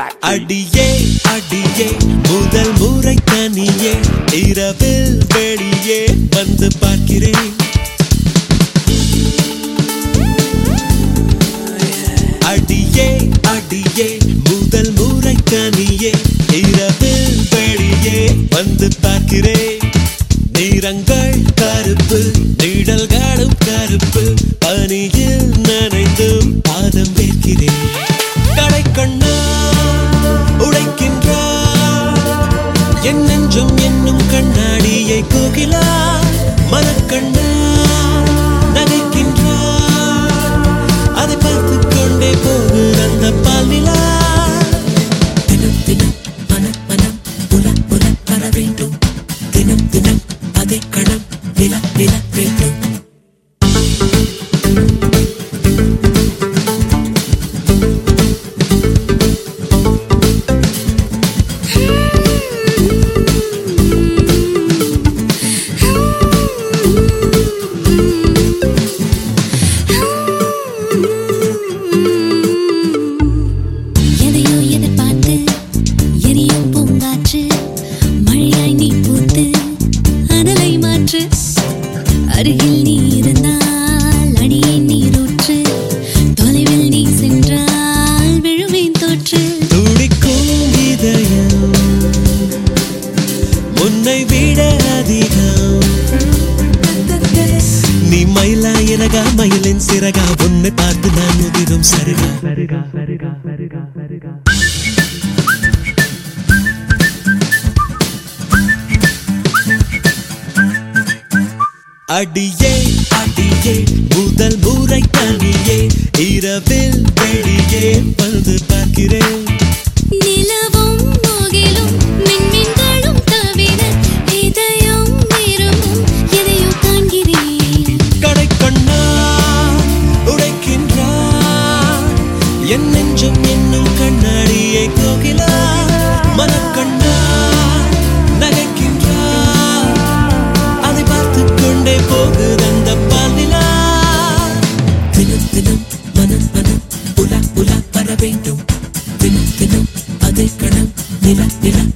back. அடியே அடியே முதல் முறை தனியே இரவில் வெளியே வந்து பார்க்கிறேன் அடியே அடியே முதல் முறை தனியே இரவில் வெளியே வந்து பார்க்கிறேன் நிறங்கள் கருப்பு நிழல்களும் கருப்பு பனியில் நனைந்தும் பாதம் வைக்கிறேன் கடைக்கண்ணா உடைக்கின்றார் என் நெஞ்சம் என்னும் கண்ணாடியை கோகிலா மனக்கண்ணா நகைக்கின்றார் அதை பார்த்துக் கொண்டே போகு அந்த பாலிலா தினம் தினம் மனம் மனம் உல உல வர வேண்டும் தினம் தினம் அதே கணம் நில நில வேண்டும் எதையோ எதிர்பார்த்து எரியும் பூங்காற்று மழையாய் நீ பூத்து அனலை மாற்று அருகில் நீ இருந்தால் அடியே நீரூற்று தொலைவில் நீ சென்றால் விழுவேன் தோற்று துடிக்கும் இதயம் உன்னை விட அதிகம் நீ மயிலா இறகா மயிலின் சிறகா உன்னை பார்த்து நான் முதிரும் சருகா அடியே அடியே முதல் முறை தனியே இரவில் வெளியே வந்து பார்க்கிறேன் நிலவும் முகிலும் மின்மின்களும் தவிர இதயம் விரும்பும் எதையோ காண்கிறேன் கடைக்கண்ணா உடைக்கின்றார் என் நெஞ்சம் என்னும் கண்ணாடியை கோகிலா மனக்கண்ணா நகைக்கின்றார் அதை பார்த்துக் கொண்டே போகுது அந்த பாலிலா தினம் தினம் மனம் மனம் உலா உலா வர வேண்டும் தினம் தினம் அதை கணம் நில நில